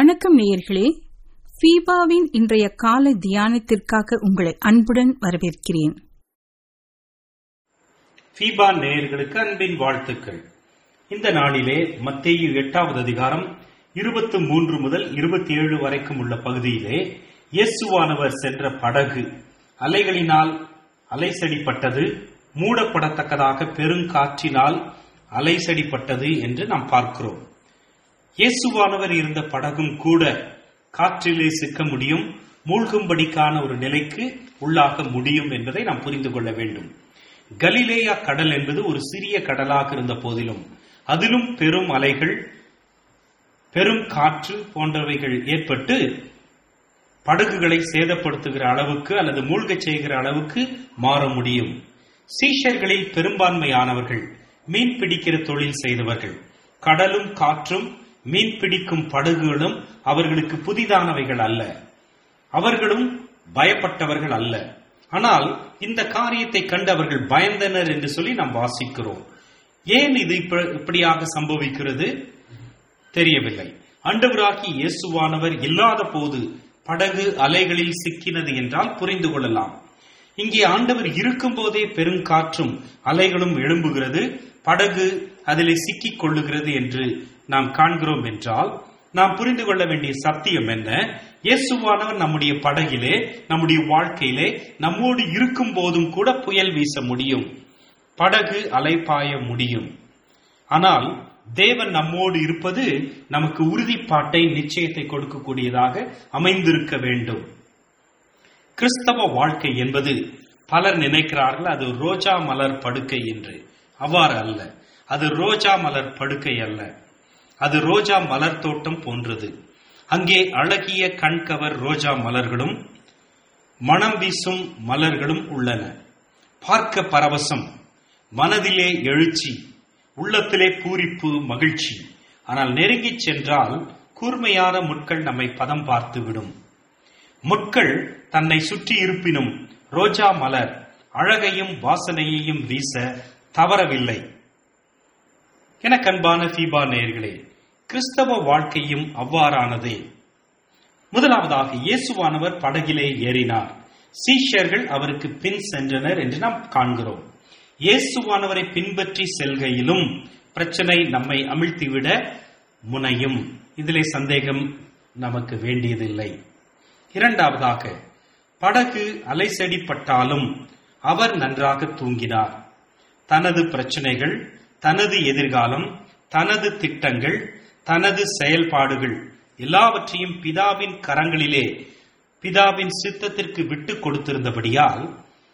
வணக்கம் நேயர்களே ஃபீபாவின் இன்றைய கால தியானத்திற்காக உங்களை அன்புடன் வரவேற்கிறேன் ஃபீபா நேயர்களுக்கு அன்பின் வாழ்த்துக்கள் இந்த நாளிலே மத்தேயு எட்டாவது அதிகாரம் இருபத்து மூன்று முதல் இருபத்தி ஏழு வரைக்கும் உள்ள பகுதியிலே இயேசுவானவர் சென்ற படகு அலைகளினால் அலைசடிப்பட்டது மூடப்படத்தக்கதாக பெருங்காற்றினால் அலைசடிப்பட்டது என்று நாம் பார்க்கிறோம் இயேசுவானவர் இருந்த படகும் கூட காற்றிலே சிக்க முடியும் மூழ்கும்படிக்கான ஒரு நிலைக்கு உள்ளாக முடியும் என்பதை நாம் புரிந்து கொள்ள வேண்டும் கலிலேயா கடல் என்பது ஒரு சிறிய கடலாக இருந்த போதிலும் அதிலும் பெரும் அலைகள் பெரும் காற்று போன்றவைகள் ஏற்பட்டு படகுகளை சேதப்படுத்துகிற அளவுக்கு அல்லது மூழ்கச் செய்கிற அளவுக்கு மாற முடியும் சீஷர்களில் பெரும்பான்மையானவர்கள் மீன் பிடிக்கிற தொழில் செய்தவர்கள் கடலும் காற்றும் மீன் பிடிக்கும் படகுகளும் அவர்களுக்கு புதிதானவைகள் அல்ல அவர்களும் பயப்பட்டவர்கள் அல்ல ஆனால் இந்த காரியத்தை கண்டு அவர்கள் பயந்தனர் என்று சொல்லி நாம் வாசிக்கிறோம் ஏன் இது இப்ப- இப்படியாக சம்பவிக்கிறது தெரியவில்லை ஆண்டவராகி இயேசுவானவர் இல்லாத போது படகு அலைகளில் சிக்கினது என்றால் புரிந்து கொள்ளலாம் இங்கே ஆண்டவர் இருக்கும் போதே பெருங்காற்றும் அலைகளும் எழும்புகிறது படகு அதிலே சிக்கிக் கொள்ளுகிறது என்று நாம் காண்கிறோம் என்றால் நாம் புரிந்து கொள்ள வேண்டிய சத்தியம் என்ன இயேசுவானவர் நம்முடைய படகிலே நம்முடைய வாழ்க்கையிலே நம்மோடு இருக்கும் போதும் கூட புயல் வீச முடியும் படகு அலைப்பாய முடியும் ஆனால் தேவன் நம்மோடு இருப்பது நமக்கு உறுதிப்பாட்டை நிச்சயத்தை கொடுக்கக்கூடியதாக அமைந்திருக்க வேண்டும் கிறிஸ்தவ வாழ்க்கை என்பது பலர் நினைக்கிறார்கள் அது ரோஜா மலர் படுக்கை என்று அவ்வாறு அல்ல அது ரோஜா மலர் படுக்கை அல்ல அது ரோஜா மலர் தோட்டம் போன்றது அங்கே அழகிய கண்கவர் ரோஜா மலர்களும் மனம் வீசும் மலர்களும் உள்ளன பார்க்க பரவசம் மனதிலே எழுச்சி உள்ளத்திலே பூரிப்பு மகிழ்ச்சி ஆனால் நெருங்கிச் சென்றால் கூர்மையான முட்கள் நம்மை பதம் பார்த்து விடும் முட்கள் தன்னை சுற்றி இருப்பினும் ரோஜா மலர் அழகையும் வாசனையையும் வீச தவறவில்லை என கண்பான ஃபீபா நேயர்களே கிறிஸ்தவ வாழ்க்கையும் அவ்வாறானதே முதலாவதாக இயேசுவானவர் படகிலே ஏறினார் சீஷர்கள் அவருக்கு பின் சென்றனர் என்று நாம் காண்கிறோம் இயேசுவானவரை பின்பற்றி செல்கையிலும் பிரச்சனை நம்மை அமிழ்த்திவிட முனையும் இதிலே சந்தேகம் நமக்கு வேண்டியதில்லை இரண்டாவதாக படகு அலைசடிப்பட்டாலும் அவர் நன்றாக தூங்கினார் தனது பிரச்சனைகள் தனது எதிர்காலம் தனது திட்டங்கள் தனது செயல்பாடுகள் எல்லாவற்றையும் பிதாவின் கரங்களிலே பிதாவின் சித்தத்திற்கு விட்டு கொடுத்திருந்தபடியால்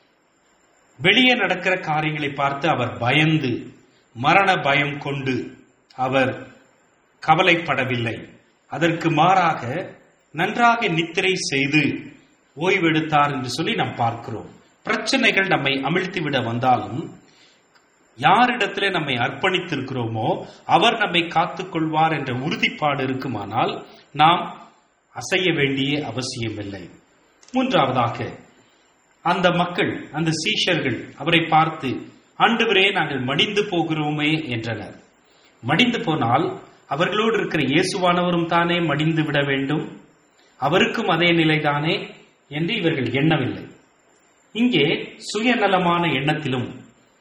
வெளியே நடக்கிற காரியங்களை பார்த்து அவர் பயந்து மரண பயம் கொண்டு அவர் கவலைப்படவில்லை அதற்கு மாறாக நன்றாக நித்திரை செய்து ஓய்வெடுத்தார் என்று சொல்லி நாம் பார்க்கிறோம் பிரச்சனைகள் நம்மை அமிழ்த்திவிட வந்தாலும் யாரிடத்திலே நம்மை அர்ப்பணித்திருக்கிறோமோ அவர் நம்மை காத்துக் கொள்வார் என்ற உறுதிப்பாடு இருக்குமானால் நாம் அசைய வேண்டிய அவசியமில்லை மூன்றாவதாக அந்த மக்கள் அந்த சீஷர்கள் அவரை பார்த்து ஆண்டவரே நாங்கள் மடிந்து போகிறோமே என்றனர் மடிந்து போனால் அவர்களோடு இருக்கிற இயேசுவானவரும் தானே மடிந்து விட வேண்டும் அவருக்கும் அதே நிலைதானே என்று இவர்கள் எண்ணவில்லை இங்கே சுயநலமான எண்ணத்திலும்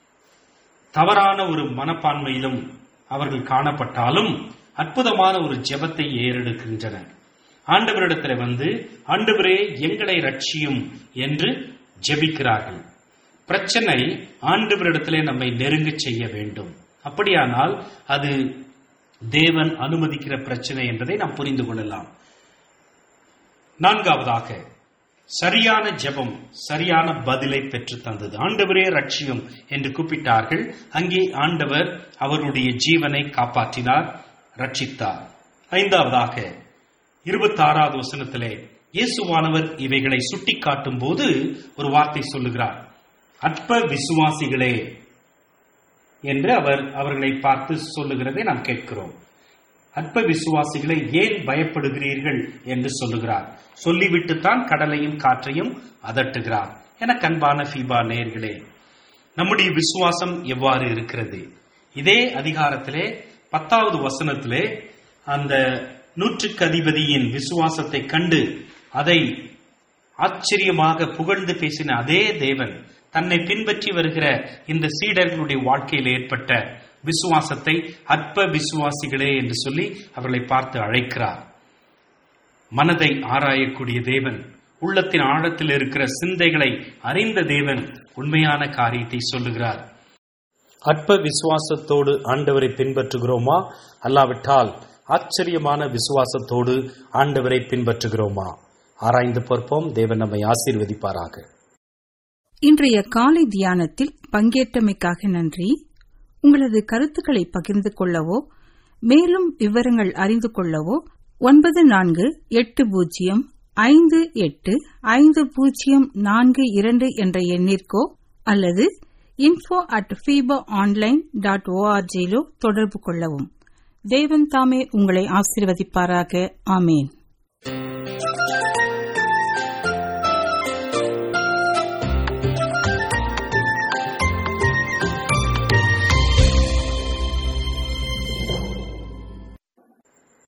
தவறான ஒரு மனப்பான்மையிலும் அவர்கள் காணப்பட்டாலும் அற்புதமான ஒரு ஜெபத்தை ஏறெடுக்கின்றனர் ஆண்டவரிடத்தில் வந்து ஆண்டவரே எங்களை ரட்சியும் என்று ஜெபிக்கிறார்கள் பிரச்சனை ஆண்டவரிடத்திலே நம்மை நெருங்கச் செய்ய வேண்டும் அப்படியானால் அது தேவன் அனுமதிக்கிற பிரச்சனை என்பதை நாம் புரிந்து கொள்ளலாம் நான்காவதாக சரியான ஜெபம் சரியான பதிலை பெற்று தந்தது ஆண்டவரே ரட்சியும் என்று கூப்பிட்டார்கள் அங்கே ஆண்டவர் அவருடைய ஜீவனை காப்பாற்றினார் ரட்சித்தார் ஐந்தாவதாக இருபத்தாறாவது வசனத்திலே இயேசுவானவர் இவைகளை சுட்டிக்காட்டும் போது ஒரு வார்த்தை சொல்லுகிறார் அற்ப விசுவாசிகளே என்று அவர் அவர்களை பார்த்து சொல்லுகிறதை நாம் கேட்கிறோம் அற்ப விசுவாசிகளை ஏன் பயப்படுகிறீர்கள் என்று சொல்லுகிறார் சொல்லிவிட்டுத்தான் கடலையும் காற்றையும் அதட்டுகிறார் என கண்பான ஃபீபா நேயர்களே நம்முடைய விசுவாசம் எவ்வாறு இருக்கிறது இதே அதிகாரத்திலே பத்தாவது வசனத்திலே அந்த நூற்றுக்கு அதிபதியின் விசுவாசத்தை கண்டு அதை ஆச்சரியமாக புகழ்ந்து பேசின அதே தேவன் தன்னை பின்பற்றி வருகிற இந்த சீடர்களுடைய வாழ்க்கையில் ஏற்பட்ட விசுவாசத்தை அற்ப விசுவாசிகளே என்று சொல்லி அவர்களை பார்த்து அழைக்கிறார் மனதை ஆராயக்கூடிய தேவன் உள்ளத்தின் ஆழத்தில் இருக்கிற சிந்தைகளை அறிந்த தேவன் உண்மையான காரியத்தை சொல்லுகிறார் அற்ப விசுவாசத்தோடு ஆண்டவரை பின்பற்றுகிறோமா அல்லாவிட்டால் ஆச்சரியமான விசுவாசத்தோடு ஆண்டவரை பின்பற்றுகிறோமா ஆராய்ந்து பார்ப்போம் தேவன் நம்மை ஆசீர்வதிப்பாராக இன்றைய காலை தியானத்தில் பங்கேற்றமைக்காக நன்றி உங்களது கருத்துக்களை பகிர்ந்து கொள்ளவோ மேலும் விவரங்கள் அறிந்து கொள்ளவோ ஒன்பது நான்கு எட்டு பூஜ்ஜியம் ஐந்து எட்டு ஐந்து பூஜ்ஜியம் நான்கு இரண்டு என்ற எண்ணிற்கோ அல்லது info at FIFA online dot ஓஆர்ஜியிலோ தொடர்பு கொள்ளவும் தேவன் தாமே உங்களை ஆசீர்வதிப்பாராக ஆமேன்